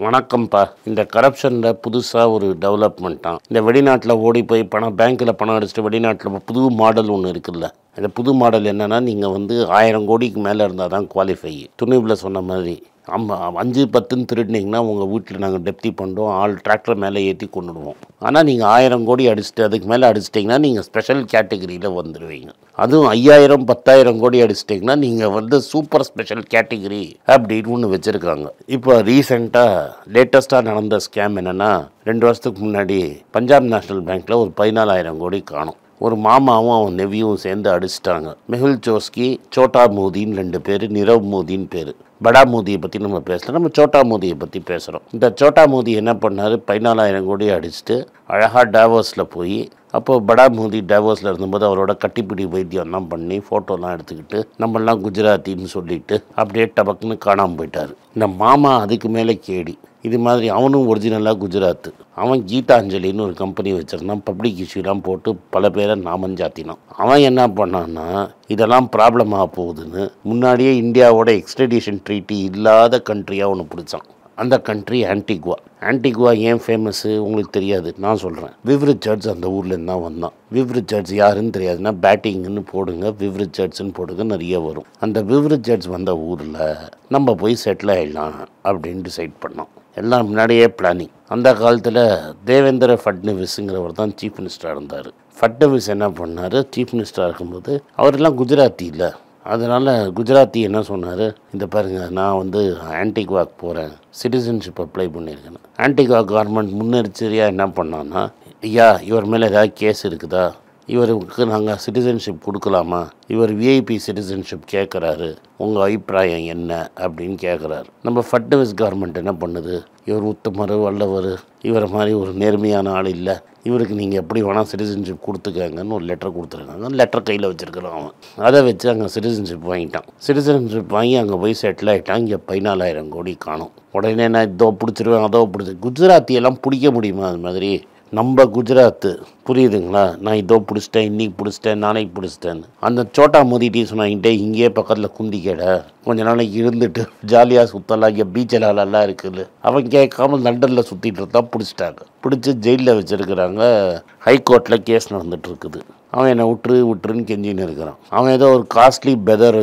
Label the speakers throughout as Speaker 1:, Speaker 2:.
Speaker 1: வணக்கம்ப்பா இந்த கரப்ஷனில் புதுசாக ஒரு டெவலப்மெண்ட்டாம் இந்த வெளிநாட்டில் ஓடி போய் பணம் பேங்க்கில் பணம் அடிச்சுட்டு வெளிநாட்டில் புது மாடல் ஒன்று இருக்குல்ல அந்த புது மாடல் என்னென்னா நீங்கள் வந்து ஆயிரம் கோடிக்கு மேலே இருந்தால் தான் குவாலிஃபை துணிவில் சொன்ன மாதிரி ஆமா அஞ்சு பத்துன்னு திருடினீங்கன்னா உங்கள் வீட்டில் நாங்கள் டெப்தி பண்ணுறோம் ஆள் டிராக்டர் மேலே ஏற்றி கொண்டுடுவோம் ஆனால் நீங்கள் ஆயிரம் கோடி அடிச்சுட்டு அதுக்கு மேலே அடிச்சிட்டிங்கன்னா நீங்கள் ஸ்பெஷல் கேட்டகரியில் வந்துடுவீங்க அதுவும் ஐயாயிரம் பத்தாயிரம் கோடி அடிச்சிட்டிங்கன்னா நீங்கள் வந்து சூப்பர் ஸ்பெஷல் கேட்டகரி அப்படின்னு ஒன்று வச்சுருக்காங்க இப்போ ரீசெண்டாக லேட்டஸ்ட்டாக நடந்த ஸ்கேம் என்னென்னா ரெண்டு வருஷத்துக்கு முன்னாடி பஞ்சாப் நேஷனல் பேங்க்கில் ஒரு பதினாலாயிரம் கோடி காணும் ஒரு மாமாவும் அவன் நெவியும் சேர்ந்து அடிச்சிட்டாங்க மெஹுல் சோஸ்கி சோட்டா மோதின்னு ரெண்டு பேர் நிரவ் மோதின்னு பேர் படா மோதியை பற்றி நம்ம பேசல நம்ம சோட்டா மோதியை பற்றி பேசுகிறோம் இந்த சோட்டா மோதி என்ன பண்ணார் பதினாலாயிரம் கோடி அடிச்சுட்டு அழகாக டேவர்ஸில் போய் அப்போ படா மோதி டேவர்ஸில் இருந்தபோது அவரோட கட்டிப்பிடி வைத்தியம்லாம் பண்ணி ஃபோட்டோலாம் எடுத்துக்கிட்டு நம்மளாம் குஜராத்தின்னு சொல்லிட்டு அப்படியே டபக்குன்னு காணாமல் போயிட்டார் இந்த மாமா அதுக்கு மேலே கேடி இது மாதிரி அவனும் ஒரிஜினலாக குஜராத் அவன் கீதாஞ்சலின்னு ஒரு கம்பெனி வச்சிருந்தான் பப்ளிக் இஷ்யூலாம் போட்டு பல பேரை நாமஞ்சாத்தினான் அவன் என்ன பண்ணான்னா இதெல்லாம் ப்ராப்ளம் ஆக போகுதுன்னு முன்னாடியே இந்தியாவோட எக்ஸ்ட்ரடிஷன் ட்ரீட்டி இல்லாத கண்ட்ரியாக ஒன்று பிடிச்சான் அந்த கண்ட்ரி ஆன்டிகுவா ஆன்டிகுவா ஏன் ஃபேமஸ்ஸு உங்களுக்கு தெரியாது நான் சொல்கிறேன் விவ் ரிச்சர்ட்ஸ் அந்த ஊர்லேருந்து தான் வந்தான் விவ் ரிச்சர்ட்ஸ் யாருன்னு தெரியாதுன்னா பேட்டிங்னு போடுங்க விவ் ரிச்சர்ட்ஸ்னு போடுங்க நிறைய வரும் அந்த விவ் ரிச்சர்ட்ஸ் வந்த ஊரில் நம்ம போய் செட்டில் ஆகிடலாம் அப்படின்னு டிசைட் பண்ணோம் எல்லாம் முன்னாடியே பிளானிங் அந்த காலத்தில் தேவேந்திர ஃபட்னவிஸுங்கிறவர் தான் சீஃப் மினிஸ்டராக இருந்தார் ஃபட்னவிஸ் என்ன பண்ணார் சீஃப் மினிஸ்டராக இருக்கும்போது அவரெல்லாம் குஜராத்தி இல்லை அதனால் குஜராத்தி என்ன சொன்னார் இந்த பாருங்கள் நான் வந்து ஆன்டிகுவாக்கு போகிறேன் சிட்டிசன்ஷிப் அப்ளை பண்ணியிருக்கேன் ஆன்டிகுவா கவர்மெண்ட் முன்னெச்சரியாக என்ன பண்ணான்னா ஐயா இவர் மேலே ஏதாவது கேஸ் இருக்குதா இவருக்கு நாங்கள் சிட்டிசன்ஷிப் கொடுக்கலாமா இவர் விஐபி சிட்டிசன்ஷிப் கேட்குறாரு உங்கள் அபிப்பிராயம் என்ன அப்படின்னு கேட்குறாரு நம்ம ஃபட்னவிஸ் கவர்மெண்ட் என்ன பண்ணுது இவர் உத்தமர் வல்லவர் இவரை மாதிரி ஒரு நேர்மையான ஆள் இல்லை இவருக்கு நீங்கள் எப்படி வேணால் சிட்டிசன்ஷிப் கொடுத்துக்கங்கன்னு ஒரு லெட்டர் கொடுத்துருக்காங்க லெட்டர் கையில் வச்சுருக்கிறான் அவன் அதை வச்சு அங்கே சிட்டிசன்ஷிப் வாங்கிட்டான் சிட்டிசன்ஷிப் வாங்கி அங்கே போய் செட்டில் ஆகிட்டான் இங்கே பதினாலாயிரம் கோடி காணும் உடனே நான் இதோ பிடிச்சிருவேன் அதோ பிடிச்சி குஜராத்தியெல்லாம் பிடிக்க முடியுமா அது மாதிரி நம்ம குஜராத்து புரியுதுங்களா நான் இதோ பிடிச்சிட்டேன் இன்னைக்கு பிடிச்சிட்டேன் நாளைக்கு பிடிச்சிட்டேன்னு அந்த சோட்டா மோதிட்டி சொன்னாங்கிட்டே இங்கேயே பக்கத்தில் குந்தி கேட கொஞ்ச நாளைக்கு இருந்துட்டு ஜாலியாக சுற்றலாம் இங்கே பீச்சில் எல்லாம் இருக்குது அவன் கேட்காம லண்டனில் சுற்றிட்டு இருந்தா பிடிச்சிட்டாங்க பிடிச்சி ஜெயிலில் வச்சுருக்கிறாங்க ஹைகோர்ட்டில் கேஸ் நடந்துட்டு இருக்குது அவன் என்னை விட்டுரு விட்டுருன்னு கெஞ்சின்னு இருக்கிறான் அவன் ஏதோ ஒரு காஸ்ட்லி பெதர்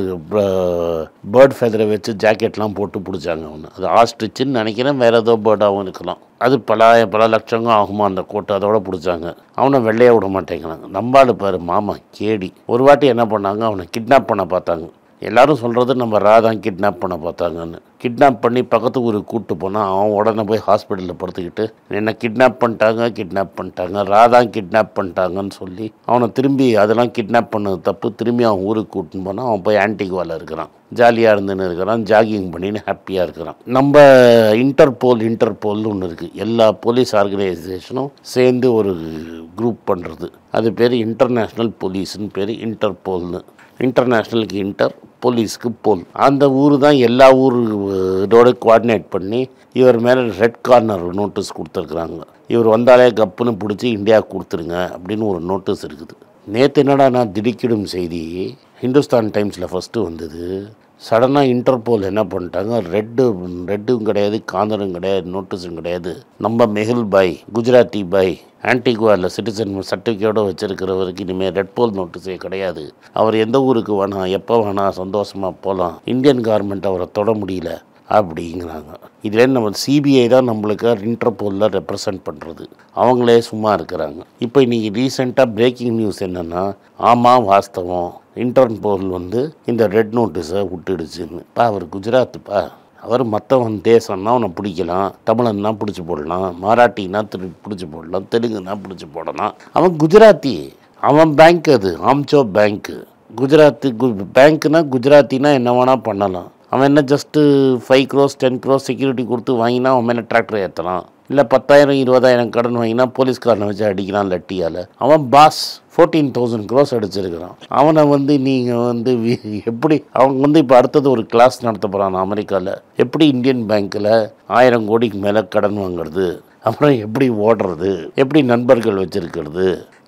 Speaker 1: பேர்ட் ஃபெதரை வச்சு ஜாக்கெட்லாம் போட்டு பிடிச்சாங்க அவனை அது ஆஸ்ட்ரிச்சுன்னு நினைக்கிறேன் வேறு ஏதோ பேர்டாகவும் இருக்கலாம் அது பல பல லட்சங்க ஆகுமா அந்த கோட்டை அதோட பிடிச்சாங்க அவனை வெள்ளைய விட மாட்டேங்கிறாங்க நம்பாடு பாரு மாமா கேடி ஒரு வாட்டி என்ன பண்ணாங்க அவனை கிட்னாப் பண்ண பார்த்தாங்க எல்லாரும் சொல்கிறது நம்ம ராதான் கிட்னாப் பண்ண பார்த்தாங்கன்னு கிட்னாப் பண்ணி பக்கத்து ஊருக்கு கூப்பிட்டு போனால் அவன் உடனே போய் ஹாஸ்பிட்டலில் படுத்துக்கிட்டு என்னை கிட்னாப் பண்ணிட்டாங்க கிட்னாப் பண்ணிட்டாங்க ராதான் கிட்னாப் பண்ணிட்டாங்கன்னு சொல்லி அவனை திரும்பி அதெல்லாம் கிட்னாப் பண்ணது தப்பு திரும்பி அவன் ஊருக்கு கூட்டின்னு போனால் அவன் போய் ஆன்டிகுவாவில் இருக்கிறான் ஜாலியாக இருந்துன்னு இருக்கிறான் ஜாகிங் பண்ணின்னு ஹாப்பியாக இருக்கிறான் நம்ம இன்டர்போல் இன்டர்போல்னு ஒன்று இருக்குது எல்லா போலீஸ் ஆர்கனைசேஷனும் சேர்ந்து ஒரு குரூப் பண்ணுறது அது பேர் இன்டர்நேஷ்னல் போலீஸ்னு பேர் இன்டர்போல்னு இன்டர்நேஷ்னலுக்கு இன்டர் போலீஸ்க்கு போல் அந்த ஊர் தான் எல்லா ஊரோட கோஆர்டினேட் பண்ணி இவர் மேலே ரெட் கார்னர் நோட்டீஸ் கொடுத்துருக்குறாங்க இவர் வந்தாலே கப்புன்னு பிடிச்சி இந்தியா கொடுத்துருங்க அப்படின்னு ஒரு நோட்டீஸ் இருக்குது நேற்று என்னடா நான் திடுக்கிடும் செய்தி ஹிந்துஸ்தான் டைம்ஸில் ஃபஸ்ட்டு வந்தது சடனாக இன்டர்போல் என்ன பண்ணிட்டாங்க ரெட்டு ரெட்டும் கிடையாது காந்தரும் கிடையாது நோட்டீஸும் கிடையாது நம்ம மெஹுல் பாய் குஜராத்தி பாய் ஆன்டிகுவாவில் சிட்டிசன் சர்டிஃபிகேட்டோடு வச்சிருக்கிறவருக்கு இனிமேல் ரெட் போல் நோட்டீஸே கிடையாது அவர் எந்த ஊருக்கு வேணாம் எப்போ வேணாம் சந்தோஷமாக போகலாம் இந்தியன் கவர்மெண்ட் அவரை தொட முடியல அப்படிங்கிறாங்க இதில் நம்ம சிபிஐ தான் நம்மளுக்கு இன்டர்போலில் ரெப்ரசன்ட் பண்ணுறது அவங்களே சும்மா இருக்கிறாங்க இப்போ இன்றைக்கி ரீசெண்டாக பிரேக்கிங் நியூஸ் என்னென்னா ஆமாம் வாஸ்தவம் இன்டர்போல் வந்து இந்த ரெட் நோட்டீஸை விட்டுடுச்சுன்னு பா அவர் குஜராத்துப்பா அவர் மற்றவன் தேசம்னா அவனை பிடிக்கலாம் தமிழன்னா பிடிச்சி போடலாம் மராட்டினா திரு பிடிச்சி போடலாம் தெலுங்குனா பிடிச்சி போடலாம் அவன் குஜராத்தி அவன் பேங்க் அது ஆம்சோ பேங்க்கு குஜராத்து கு பேங்க்னா குஜராத்தினா என்ன வேணால் பண்ணலாம் அவன் என்ன just five crores ten crores security கொடுத்து வாங்கினா அவன் மேலே டிராக்டர் ஏற்றலாம் இல்லை பத்தாயிரம் இருபதாயிரம் கடன் வாங்கினா போலீஸ்காரனை வச்சு அடிக்கிறான் லட்டியால் அவன் பாஸ் ஃபோர்டீன் தௌசண்ட் க்ரோஸ் அடிச்சிருக்கிறான் அவனை வந்து நீங்கள் வந்து வி- எப்படி அவங்க வந்து இப்போ அடுத்தது ஒரு கிளாஸ் நடத்த போகிறான் அமெரிக்காவில் எப்படி இந்தியன் பேங்க்கில் ஆயிரம் கோடிக்கு மேலே கடன் வாங்குறது அப்புறம் எப்படி ஓடுறது எப்படி நண்பர்கள் வச்சிருக்கிறது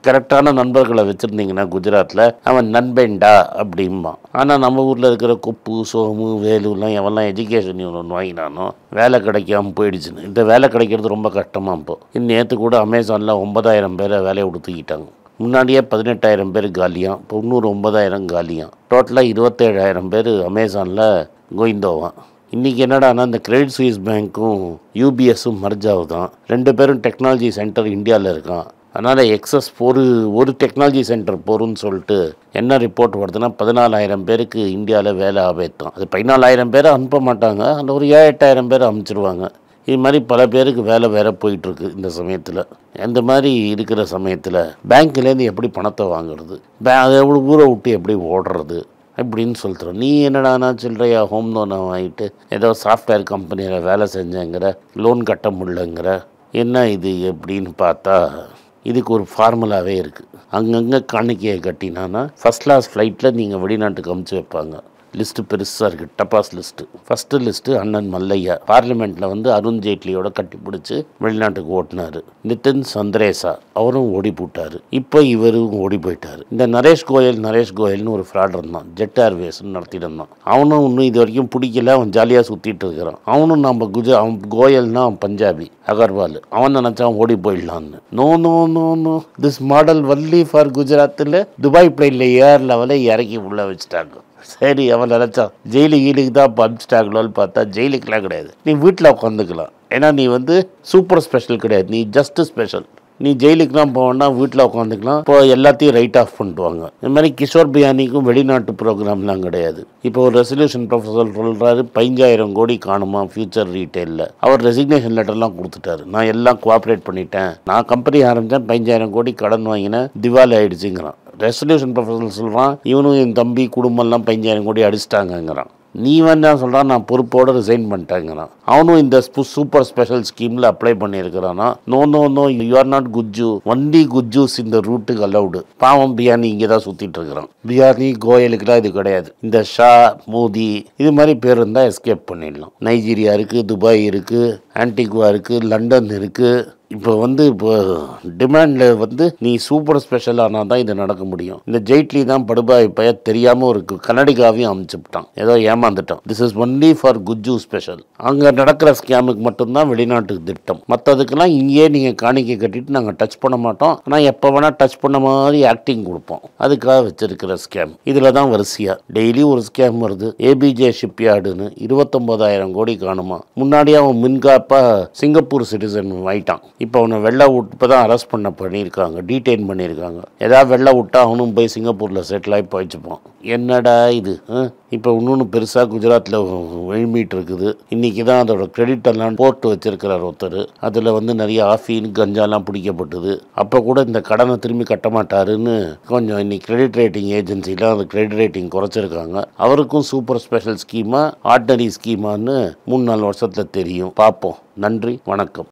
Speaker 1: கரெக்டான நண்பர்களை வச்சுருந்தீங்கன்னா குஜராத்தில் அவன் நண்பேண்டா அப்படிம்பான் ஆனால் நம்ம ஊரில் இருக்கிற குப்பு சோமு வேலுலாம் எவெல்லாம் எஜுகேஷன் ஒன்று வாங்கினானோ வேலை கிடைக்காம போயிடுச்சுன்னு இந்த வேலை கிடைக்கிறது ரொம்ப கஷ்டமாக இப்போ நேற்று கூட அமேசானில் ஒன்பதாயிரம் பேரை வேலையை கொடுத்துக்கிட்டாங்க முன்னாடியே பதினெட்டாயிரம் பேர் காலியாம் இப்போ இன்னொரு ஒன்பதாயிரம் காலியாம் டோட்டலாக இருபத்தேழாயிரம் பேர் அமேசானில் கோயிந்தோவான் இன்றைக்கி என்னடானா இந்த கிரெடிட் சுவிஸ் பேங்க்கும் யூபிஎஸும் மர்ஜ் ஆகுதான் ரெண்டு பேரும் டெக்னாலஜி சென்டர் இந்தியாவில் இருக்கான் அதனால் எக்ஸஸ் ஒரு ஒரு டெக்னாலஜி சென்டர் போருன்னு சொல்லிட்டு என்ன ரிப்போர்ட் வருதுன்னா பதினாலாயிரம் பேருக்கு இந்தியாவில் வேலை ஆபேத்தம் அது பதினாலாயிரம் பேரை அனுப்ப மாட்டாங்க அதில் ஒரு ஏழு எட்டாயிரம் பேர் அனுப்பிச்சிருவாங்க இது மாதிரி பல பேருக்கு வேலை வேற போயிட்டுருக்கு இந்த சமயத்தில் அந்த மாதிரி இருக்கிற சமயத்தில் பேங்க்லேருந்து எப்படி பணத்தை வாங்குறது பே அதை எவ்வளோ ஊரை விட்டு எப்படி ஓடுறது அப்படின்னு சொல்லிட்டுறோம் நீ என்னடானா சில்லறையா ஹோம் லோனை வாங்கிட்டு ஏதோ சாஃப்ட்வேர் கம்பெனியில் வேலை செஞ்சேங்கிற லோன் கட்ட முடியலங்கிற என்ன இது எப்படின்னு பார்த்தா இதுக்கு ஒரு ஃபார்முலாவே இருக்குது அங்கங்கே காணிக்கையை கட்டினான்னா ஃபஸ்ட் கிளாஸ் ஃப்ளைட்டில் நீங்கள் வெளிநாட்டுக்கு அமுச்சு வைப்பாங்க லிஸ்ட்டு பெருசாக இருக்குது டப்பாஸ் லிஸ்ட்டு ஃபஸ்ட்டு லிஸ்ட்டு அண்ணன் மல்லையா பார்லிமெண்ட்டில் வந்து அருண் ஜேட்லியோட கட்டி பிடிச்சி வெளிநாட்டுக்கு ஓட்டினார் நிதின் சந்திரேசா அவரும் ஓடி போட்டார் இப்போ இவரும் ஓடி போயிட்டார் இந்த நரேஷ் கோயல் நரேஷ் கோயல்னு ஒரு ஃப்ராட் இருந்தான் ஜெட் ஏர்வேஸ்னு நடத்திட்டு இருந்தான் அவனும் இன்னும் இது வரைக்கும் பிடிக்கல அவன் ஜாலியாக சுற்றிட்டு இருக்கிறான் அவனும் நம்ம குஜ அவன் கோயல்னா அவன் பஞ்சாபி அகர்வால் அவன் நினச்சான் ஓடி போயிடலான்னு no no no no this model வல்லி ஃபார் குஜராத்தில் துபாய் பிளைனில் ஏர் லெவலில் இறக்கி உள்ளே வச்சுட்டாங்க சரி அவன் நினச்சான் ஜெயிலு கீழுக்கு தான் இப்போ அனுப்பிச்சிட்டாங்களோன்னு பார்த்தா ஜெயிலுக்குலாம் கிடையாது நீ வீட்டில் உட்காந்துக்கலாம் ஏன்னா நீ வந்து சூப்பர் ஸ்பெஷல் கிடையாது நீ ஜஸ்ட் ஸ்பெஷல் நீ ஜெயிலுக்குலாம் போவேன்னா வீட்டில் உட்காந்துக்கலாம் இப்போ எல்லாத்தையும் ரைட் ஆஃப் பண்ணிட்டுவாங்க இந்த மாதிரி கிஷோர் பியானிக்கும் வெளிநாட்டு ப்ரோக்ராம்லாம் கிடையாது இப்போ ஒரு ரெசல்யூஷன் ப்ரொஃபஸர் சொல்கிறாரு பதினஞ்சாயிரம் கோடி காணுமா ஃபியூச்சர் ரீட்டெயிலில் அவர் ரெசிக்னேஷன் லெட்டர்லாம் கொடுத்துட்டாரு நான் எல்லாம் கோஆப்ரேட் பண்ணிட்டேன் நான் கம்பெனி ஆரம்பித்தேன் பதினஞ்சாயிரம் கோடி கடன் வாங்கினேன் திவாலி ஆயிடுச்சுங்கிறான் ரெசல்யூஷன் ப்ரொஃபஸர் சொல்கிறான் இவனும் என் தம்பி குடும்பம்லாம் பதினஞ்சாயிரம் கோடி அடிச்சிட்டாங்கங்கிறான் நீ வந்து சொல்கிறான் நான் பொறுப்போடு ரிசைன் பண்ணிட்டேங்கிறான் அவனும் இந்த சூப்பர் ஸ்பெஷல் ஸ்கீமில் அப்ளை பண்ணியிருக்கிறானா no no no you are not Gujju only Gujjus இந்த ரூட்டுக்கு அலவுடு பாவம் பியானி இங்கே தான் சுற்றிட்டு இருக்கிறான் பியானி கோயலுக்குலாம் இது கிடையாது இந்த ஷா மோதி இது மாதிரி பேர் இருந்தால் எஸ்கேப் பண்ணிடலாம் நைஜீரியா இருக்குது துபாய் இருக்குது ஆன்டிகுவா இருக்குது லண்டன் இருக்குது இப்போ வந்து இப்போ டிமாண்டில் வந்து நீ சூப்பர் ஸ்பெஷல் ஆனால் தான் இது நடக்க முடியும் இந்த ஜெய்ட்லி தான் படுபாய் பய தெரியாமல் ஒரு கன்னடிகாவையும் அமைச்சுட்டான் ஏதோ ஏமாந்துட்டான் this is only for Gujju special அங்கே நடக்கிற ஸ்கேமுக்கு மட்டும்தான் வெளிநாட்டுக்கு திட்டம் மற்றதுக்கெல்லாம் இங்கேயே நீங்கள் காணிக்கை கட்டிட்டு நாங்கள் டச் பண்ண மாட்டோம் ஆனால் எப்போ வேணால் டச் பண்ண மாதிரி ஆக்டிங் கொடுப்போம் அதுக்காக வச்சிருக்கிற ஸ்கேம் இதில் தான் வரிசையாக டெய்லி ஒரு ஸ்கேம் வருது ஏபிஜே ஷிப்யார்டுன்னு இருபத்தொம்போதாயிரம் கோடி காணுமா முன்னாடியே அவன் மின்காப்பா சிங்கப்பூர் சிட்டிசன் ஆயிட்டான் இப்போ அவனை வெளில விட்டு இப்போ தான் அரெஸ்ட் பண்ண பண்ணியிருக்காங்க டீடைன் பண்ணியிருக்காங்க ஏதாவது வெளில விட்டா அவனும் போய் சிங்கப்பூரில் செட்டில் ஆகி போயிச்சுப்பான் என்னடா இது இப்போ இன்னொன்று பெருசாக குஜராத்தில் எழுமிட்டு இருக்குது இன்றைக்கி தான் அதோட கிரெடிட் எல்லாம் போட்டு வச்சிருக்கிறார் ஒருத்தர் அதில் வந்து நிறைய ஆஃபீன் கஞ்சாலாம் பிடிக்கப்பட்டது அப்போ கூட இந்த கடனை திரும்பி கட்ட மாட்டாருன்னு கொஞ்சம் இன்னைக்கு கிரெடிட் ரேட்டிங் ஏஜென்சிலாம் அந்த கிரெடிட் ரேட்டிங் குறைச்சிருக்காங்க அவருக்கும் சூப்பர் ஸ்பெஷல் ஸ்கீமா ஆர்டினரி ஸ்கீமான்னு மூணு நாலு வருஷத்தில் தெரியும் பார்ப்போம் நன்றி வணக்கம்